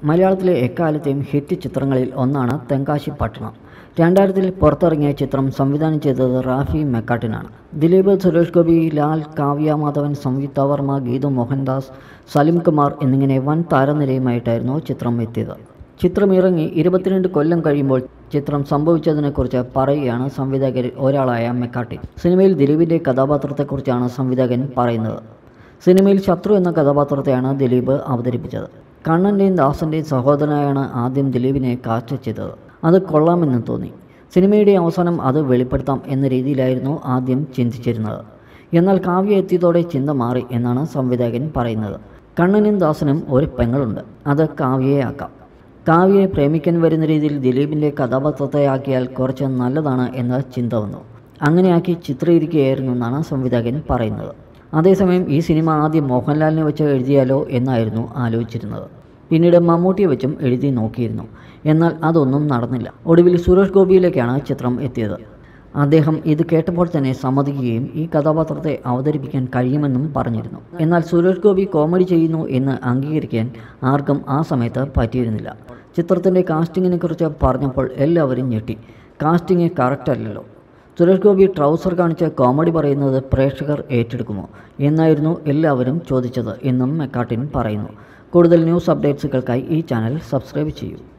മലയാളത്തിലെ എക്കാലത്തെയും ഹിറ്റ് ചിത്രങ്ങളിൽ ഒന്നാണ് തെങ്കാശി പട്ടണം രണ്ടായിരത്തിൽ പുറത്തിറങ്ങിയ ചിത്രം സംവിധാനം ചെയ്തത് റാഫി മെക്കാട്ടിനാണ് ദിലീപ് സുരേഷ് ഗോപി ലാൽ കാവ്യ മാധവൻ സംയുക്ത വർമ്മ ഗീതു മോഹൻദാസ് സലിം കുമാർ എന്നിങ്ങനെ വൻ താരനിരയുമായിട്ടായിരുന്നു ചിത്രം എത്തിയത് ചിത്രം ഇറങ്ങി ഇരുപത്തിരണ്ട് കൊല്ലം കഴിയുമ്പോൾ ചിത്രം സംഭവിച്ചതിനെക്കുറിച്ച് പറയുകയാണ് സംവിധായകരിൽ ഒരാളായ മെക്കാട്ടി സിനിമയിൽ ദിലീപിൻ്റെ കഥാപാത്രത്തെക്കുറിച്ചാണ് സംവിധായകൻ പറയുന്നത് സിനിമയിൽ ശത്രു എന്ന കഥാപാത്രത്തെയാണ് ദിലീപ് അവതരിപ്പിച്ചത് കണ്ണൻ്റെയും ദാസൻ്റെയും സഹോദരനായാണ് ആദ്യം ദിലീപിനെ കാസ്റ്റ് ചെയ്തത് അത് കൊള്ളാമെന്ന് തോന്നി സിനിമയുടെ അവസാനം അത് വെളിപ്പെടുത്താം എന്ന രീതിയിലായിരുന്നു ആദ്യം ചിന്തിച്ചിരുന്നത് എന്നാൽ കാവ്യ എത്തിയതോടെ ചിന്ത മാറി എന്നാണ് സംവിധായകൻ പറയുന്നത് കണ്ണനും ദാസനും ഒരു പെങ്ങളുണ്ട് അത് കാവ്യയെ ആക്കാം കാവ്യയെ പ്രേമിക്കാൻ വരുന്ന രീതിയിൽ ദിലീപിൻ്റെ കഥാപാത്രത്തെ ആക്കിയാൽ കുറച്ച് നല്ലതാണ് എന്ന ചിന്ത വന്നു അങ്ങനെയാക്കി ചിത്രീകരിക്കുകയായിരുന്നു എന്നാണ് സംവിധായകൻ പറയുന്നത് അതേസമയം ഈ സിനിമ ആദ്യം മോഹൻലാലിനെ വെച്ച് എഴുതിയാലോ എന്നായിരുന്നു ആലോചിച്ചിരുന്നത് പിന്നീട് മമ്മൂട്ടിയെ വെച്ചും എഴുതി നോക്കിയിരുന്നു എന്നാൽ അതൊന്നും നടന്നില്ല ഒടുവിൽ സുരേഷ് ഗോപിയിലേക്കാണ് ചിത്രം എത്തിയത് അദ്ദേഹം ഇത് കേട്ടപ്പോൾ തന്നെ സമ്മതിക്കുകയും ഈ കഥാപാത്രത്തെ അവതരിപ്പിക്കാൻ കഴിയുമെന്നും പറഞ്ഞിരുന്നു എന്നാൽ സുരേഷ് ഗോപി കോമഡി ചെയ്യുന്നു എന്ന് അംഗീകരിക്കാൻ ആർക്കും ആ സമയത്ത് പറ്റിയിരുന്നില്ല ചിത്രത്തിൻ്റെ കാസ്റ്റിങ്ങിനെ കുറിച്ച് പറഞ്ഞപ്പോൾ എല്ലാവരും ഞെട്ടി കാസ്റ്റിംഗ് കറക്റ്റ് അല്ലല്ലോ സുരേഷ് ഗോപി ട്രൗസർ കാണിച്ച് കോമഡി പറയുന്നത് പ്രേക്ഷകർ ഏറ്റെടുക്കുമോ എന്നായിരുന്നു എല്ലാവരും ചോദിച്ചത് എന്നും മെക്കാട്ടിൻ പറയുന്നു കൂടുതൽ ന്യൂസ് അപ്ഡേറ്റ്സുകൾക്കായി ഈ ചാനൽ സബ്സ്ക്രൈബ് ചെയ്യൂ